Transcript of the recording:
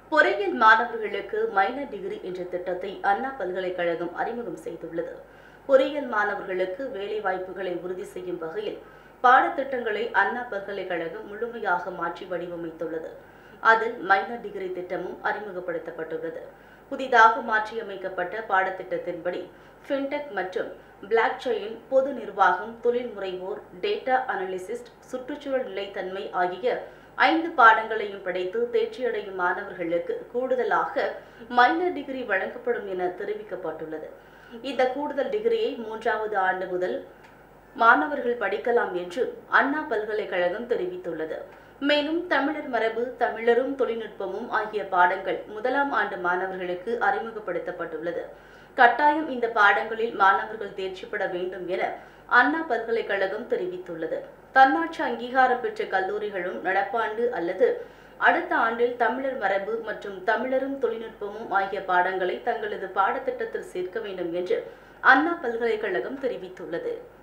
பொறியியல் மாணவர்களுக்கு minor degree என்ற திட்டத்தை அண்ணா பல்கலைக்கழகம் அறிமுகம் செய்துள்ளது பொறியியல் மாணவர்களுக்கு வேலை வாய்ப்புகளை உறுதி செய்யும் வகையில் பாடத்திட்டங்களை அண்ணா பல்கலைக்கழகம் முழுமையாக மாற்றி வடிவமைத்துள்ளது அதில் மைனர் டிகிரி திட்டமும் அறிமுகப்படுத்தப்பட்டுள்ளது புதிதாக மாற்றியமைக்கப்பட்ட பாடத்திட்டத்தின்படி ஃபின்டெக் மற்றும் பிளாக் செயின் பொது நிர்வாகம் தொழில் முனைவோர் டேட்டா அனலிசிஸ்ட் சுற்றுச்சூழல் நிலைத்தன்மை ஆகிய ஐந்து பாடங்களையும் படித்து தேர்ச்சியடையும் மாணவர்களுக்கு கூடுதலாக மைனர் டிகிரி வழங்கப்படும் என தெரிவிக்கப்பட்டுள்ளது இந்த கூடுதல் டிகிரியை மூன்றாவது ஆண்டு முதல் மாணவர்கள் படிக்கலாம் என்று அண்ணா பல்கலைக்கழகம் தெரிவித்துள்ளது மேலும் தமிழர் மரபு தமிழரும் தொழில்நுட்பமும் ஆகிய பாடங்கள் முதலாம் ஆண்டு மாணவர்களுக்கு அறிமுகப்படுத்தப்பட்டுள்ளது கட்டாயம் இந்த பாடங்களில் மாணவர்கள் தேர்ச்சி பெற வேண்டும் என அண்ணா பல்கலைக்கழகம் தெரிவித்துள்ளது தன்னாட்சி அங்கீகாரம் பெற்ற கல்லூரிகளும் நடப்பாண்டு அல்லது அடுத்த ஆண்டில் தமிழர் மரபு மற்றும் தமிழரும் தொழில்நுட்பமும் ஆகிய பாடங்களை தங்களது பாடத்திட்டத்தில் சேர்க்க வேண்டும் என்று அண்ணா பல்கலைக்கழகம் தெரிவித்துள்ளது